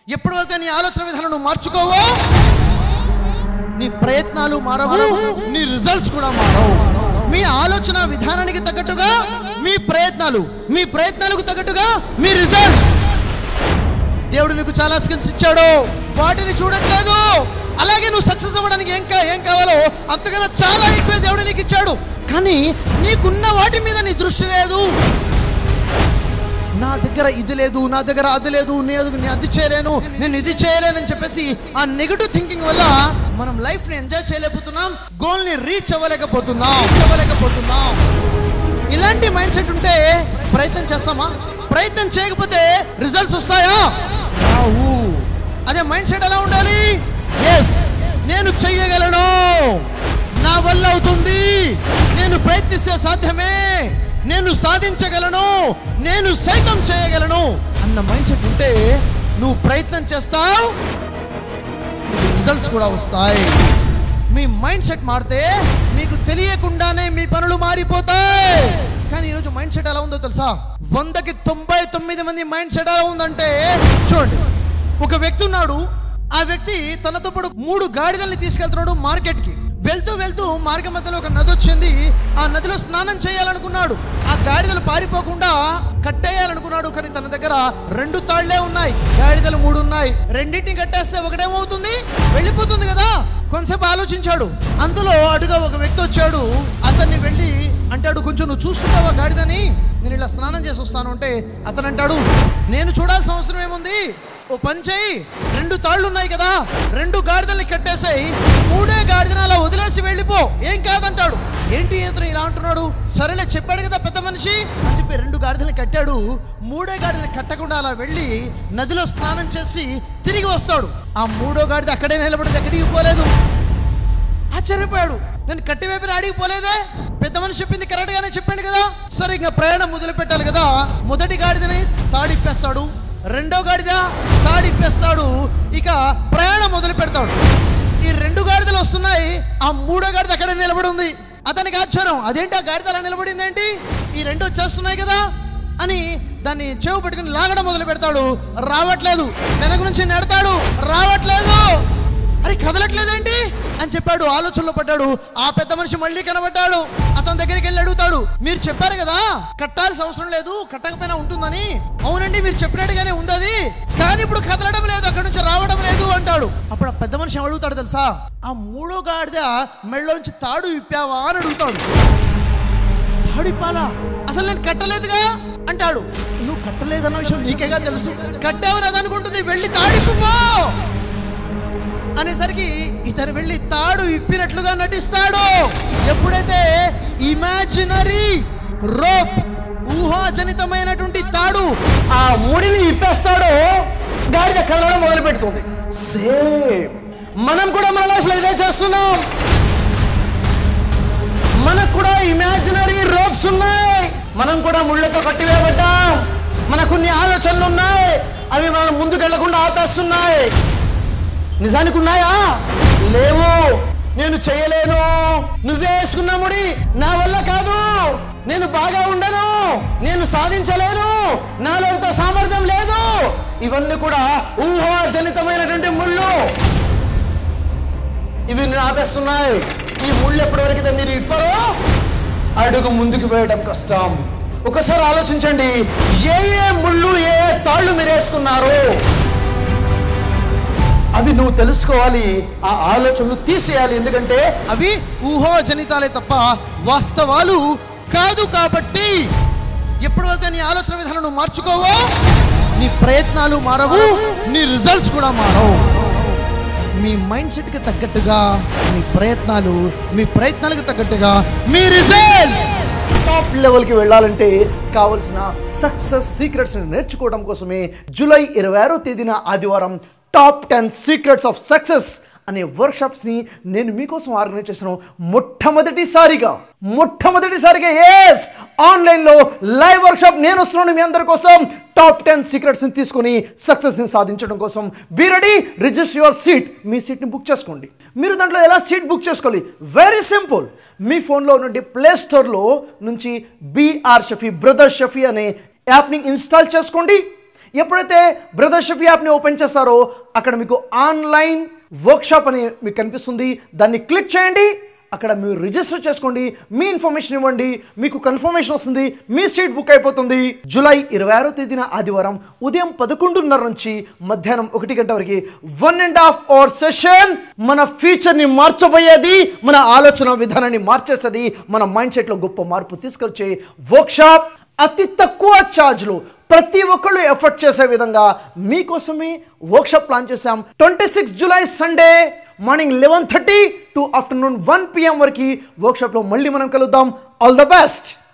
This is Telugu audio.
ఎప్పటివరకు నీ ఆలోచన విధానం నువ్వు మార్చుకోవో నీ ప్రయత్నాలు మారవు నీ రిజల్ట్స్ కూడా మారవు మీ ఆలోచన విధానానికి తగ్గట్టుగా మీ ప్రయత్నాలు మీ ప్రయత్నాలకు తగ్గట్టుగా మీ రిజల్ట్స్ దేవుడు నీకు చాలా స్కిల్స్ ఇచ్చాడు వాటిని చూడట్లేదు అలాగే నువ్వు సక్సెస్ అవ్వడానికి ఏం కా ఏం కావాలో అంతకన్నా చాలా ఎక్కువ దేవుడు నీకు ఇచ్చాడు కానీ నీకున్న వాటి మీద నీ దృష్టి లేదు నా దగ్గర ఇది లేదు నా దగ్గర అది లేదు నేను నేను అది చేయలేను నేను ఇది చేయలేనని చెప్పేసి ఆ నెగటివ్ థింకింగ్ వల్ల మనం లైఫ్ ని ఎంజాయ్ చేయలేకపోతున్నాం గోల్ ని రీచ్ అవ్వలేకపోతున్నాం రీచ్ అవ్వలేకపోతున్నాం ఇలాంటి మైండ్ సెట్ ఉంటే ప్రయత్నం చేస్తామా ప్రయత్నం చేయకపోతే రిజల్ట్స్ వస్తాయా రావు అదే మైండ్ సెట్ ఎలా ఉండాలి ఎస్ నేను చెయ్యగలను నా వల్ల అవుతుంది నేను ప్రయత్నిస్తే సాధ్యమే నేను సాధించగలను నేను సైతం చేయగలను అన్న మైండ్ సెట్ ఉంటే నువ్వు ప్రయత్నం చేస్తావు రిజల్ట్స్ కూడా వస్తాయి మీ మైండ్ సెట్ మారితే మీకు తెలియకుండానే మీ పనులు మారిపోతాయి కానీ ఈరోజు మైండ్ సెట్ ఎలా ఉందో తెలుసా వందకి తొంభై తొమ్మిది మంది మైండ్ సెట్ ఎలా ఉందంటే చూడండి ఒక వ్యక్తి ఉన్నాడు ఆ వ్యక్తి తనతో పాటు మూడు గాడిదల్ని తీసుకెళ్తున్నాడు మార్కెట్కి వెళ్తూ వెళ్తూ మార్గ మధ్యలో ఒక నది వచ్చింది ఆ నదిలో స్నానం చేయాలనుకున్నాడు ఆ గాడిదలు పారిపోకుండా కట్టేయాలనుకున్నాడు కానీ తన దగ్గర రెండు తాళ్లే ఉన్నాయి గాడిదలు మూడు ఉన్నాయి రెండింటిని కట్టేస్తే ఒకటేమవుతుంది వెళ్ళిపోతుంది కదా కొంతసేపు ఆలోచించాడు అందులో అటుగా ఒక వ్యక్తి వచ్చాడు అతన్ని వెళ్ళి అంటాడు కొంచెం నువ్వు చూస్తున్నావా గాడిదని నేను ఇలా స్నానం చేసి వస్తాను అంటే అతను అంటాడు నేను చూడాల్సిన అవసరం ఏముంది ఓ పని చేయి రెండు తాళ్ళు ఉన్నాయి కదా రెండు గాడిదల్ని కట్టేసాయి మూడే గాడిదను అలా వదిలేసి వెళ్ళిపో ఏం కాదంటాడు ఏంటి ఇతను ఇలా అంటున్నాడు సరేలే చెప్పాడు కదా పెద్ద మనిషి అని చెప్పి రెండు గాడిదల్ని కట్టాడు మూడే గాడిదలు కట్టకుండా అలా వెళ్ళి నదిలో స్నానం చేసి తిరిగి వస్తాడు ఆ మూడో గాడిద అక్కడే నిలబడింది ఎక్కడికి పోలేదు ఆశ్చర్యపోయాడు నేను కట్టి వైపున అడిగి పోలేదే పెద్ద మనిషి చెప్పింది కరెక్ట్ గానే చెప్పాడు కదా సరే ఇంకా ప్రయాణం మొదలు పెట్టాలి కదా మొదటి గాడిదని తాడిప్పేస్తాడు రెండో గాడిద తాడిప్పేస్తాడు ఇక ప్రయాణం మొదలు పెడతాడు ఈ రెండు గాడిదలు వస్తున్నాయి ఆ మూడో గాడిద అక్కడే నిలబడి ఉంది అతనికి ఆశ్చర్యం అదేంటి ఆ గాడిద అలా నిలబడింది ఏంటి ఈ రెండు వచ్చేస్తున్నాయి కదా అని దాన్ని చెవు పెట్టుకుని లాగడం మొదలు పెడతాడు రావట్లేదు వెనక నుంచి నెడతాడు రావట్లేదు అరే కదలట్లేదేంటి అని చెప్పాడు ఆలోచనలో పడ్డాడు ఆ పెద్ద మనిషి మళ్ళీ కనబడ్డాడు అతని దగ్గరికి వెళ్ళి అడుగుతాడు మీరు చెప్పారు కదా కట్టాల్సిన అవసరం లేదు కట్టకపోయినా ఉంటుందని అవునండి మీరు చెప్పినట్టుగానే ఉంది అది కానీ ఇప్పుడు కదలడం లేదు అక్కడి నుంచి రావడం లేదు అంటాడు అప్పుడు ఆ పెద్ద మనిషి ఏం అడుగుతాడు తెలుసా ఆ మూడో గాడిద మెళ్ళలోంచి తాడు విప్పావా అని అడుగుతాడు తాడిపాలా అసలు నేను కట్టలేదుగా అంటాడు నువ్వు కట్టలేదన్న విషయం నీకేగా తెలుసు కట్టావని అది అనుకుంటుంది వెళ్ళి తాడిపో అనేసరికి ఇతను వెళ్ళి తాడు ఇప్పినట్లుగా నటిస్తాడు ఎప్పుడైతే ఇమాజినరీ రోప్ ఊహాజనితమైనటువంటి తాడు ఆ ఊడిని ఇప్పేస్తాడో గాడిద కలవడం మొదలు పెడుతుంది సేమ్ మనం కూడా మన లైఫ్లో ఇదే చేస్తున్నాం మనకు కూడా ఇమాజినరీ రోప్స్ ఉన్నాయి మనం కూడా ముళ్ళతో కట్టివేయబడ్డాం మనకు కొన్ని ఆలోచనలు ఉన్నాయి అవి మనం ముందుకు వెళ్లకుండా ఆపేస్తున్నాయి నిజానికి ఉన్నాయా లేవు నేను చేయలేను నువ్వే వేసుకున్న ముడి నా వల్ల కాదు నేను బాగా ఉండను నేను సాధించలేను నాలో అంత సామర్థ్యం లేదు ఇవన్నీ కూడా ఊహాజనితమైనటువంటి ముళ్ళు ఇవి నేను ఆపేస్తున్నాయి ఈ ముళ్ళు ఎప్పటివరకు మీరు ఇప్పరో అడుగు ముందుకు వేయడం కష్టం ఒకసారి ఆలోచించండి ఏ ఏ ముళ్ళు ఏ ఏ తాళ్ళు మీరు వేసుకున్నారు అవి నువ్వు తెలుసుకోవాలి ఆ ఆలోచనలు తీసేయాలి ఎందుకంటే అవి ఊహాజనితాలే తప్ప వాస్తవాలు కాదు కాబట్టి ఎప్పటివరకు నీ ఆలోచన విధానం నువ్వు మార్చుకోవో నీ ప్రయత్నాలు మారవు నీ రిజల్ట్స్ కూడా మారవు మీ మైండ్ సెట్కి తగ్గట్టుగా మీ ప్రయత్నాలు మీ ప్రయత్నాలకు తగ్గట్టుగా మీ రిజల్ట్స్ టాప్ లెవెల్కి వెళ్ళాలంటే కావలసిన సక్సెస్ సీక్రెట్స్ నేర్చుకోవడం కోసమే జూలై ఇరవై ఆరో తేదీన ఆదివారం top ten secrets of success అనే వర్క్షాప్స్ని నేను మీకోసం ఆర్గనైజ్ చేసిన మొట్టమొదటిసారిగా మొట్టమొదటిసారిగా ఎస్ ఆన్లైన్లో లైవ్ వర్క్షాప్ నేను వస్తున్నాను మీ అందరి కోసం టాప్ టెన్ సీక్రెట్స్ని తీసుకొని సక్సెస్ని సాధించడం కోసం be ready register your seat మీ సీట్ని బుక్ చేసుకోండి మీరు దాంట్లో ఎలా సీట్ బుక్ చేసుకోవాలి వెరీ సింపుల్ మీ ఫోన్లో నుండి ప్లే స్టోర్లో నుంచి బీఆర్ షఫీ బ్రదర్ షఫీ అనే యాప్ని ఇన్స్టాల్ చేసుకోండి ఎప్పుడైతే బ్రదర్ షఫీ యాప్ని ఓపెన్ చేస్తారో అక్కడ మీకు ఆన్లైన్ వర్క్షాప్ అని మీకు కనిపిస్తుంది దాన్ని క్లిక్ చేయండి అక్కడ మీరు రిజిస్టర్ చేసుకోండి మీ ఇన్ఫర్మేషన్ ఇవ్వండి మీకు కన్ఫర్మేషన్ వస్తుంది మీ సీట్ బుక్ అయిపోతుంది జూలై ఇరవై ఆరో తేదీన ఆదివారం ఉదయం పదకొండున్నర నుంచి మధ్యాహ్నం ఒకటి గంట వరకు one and half hour session మన ఫ్యూచర్ని మార్చబోయేది మన ఆలోచన విధానాన్ని మార్చేసేది మన మైండ్ సెట్లో గొప్ప మార్పు తీసుకొచ్చే వర్క్షాప్ అతి తక్కువ ఛార్జ్లు ప్రతి ఒక్కళ్ళు ఎఫర్ట్ చేసే విధంగా మీకోసమే వర్క్షాప్ ప్లాన్ చేశాం twenty six July Sunday morning eleven thirty to afternoon one PM వరకు వర్క్షాప్లో మళ్ళీ మనం కలుద్దాం ఆల్ ద బెస్ట్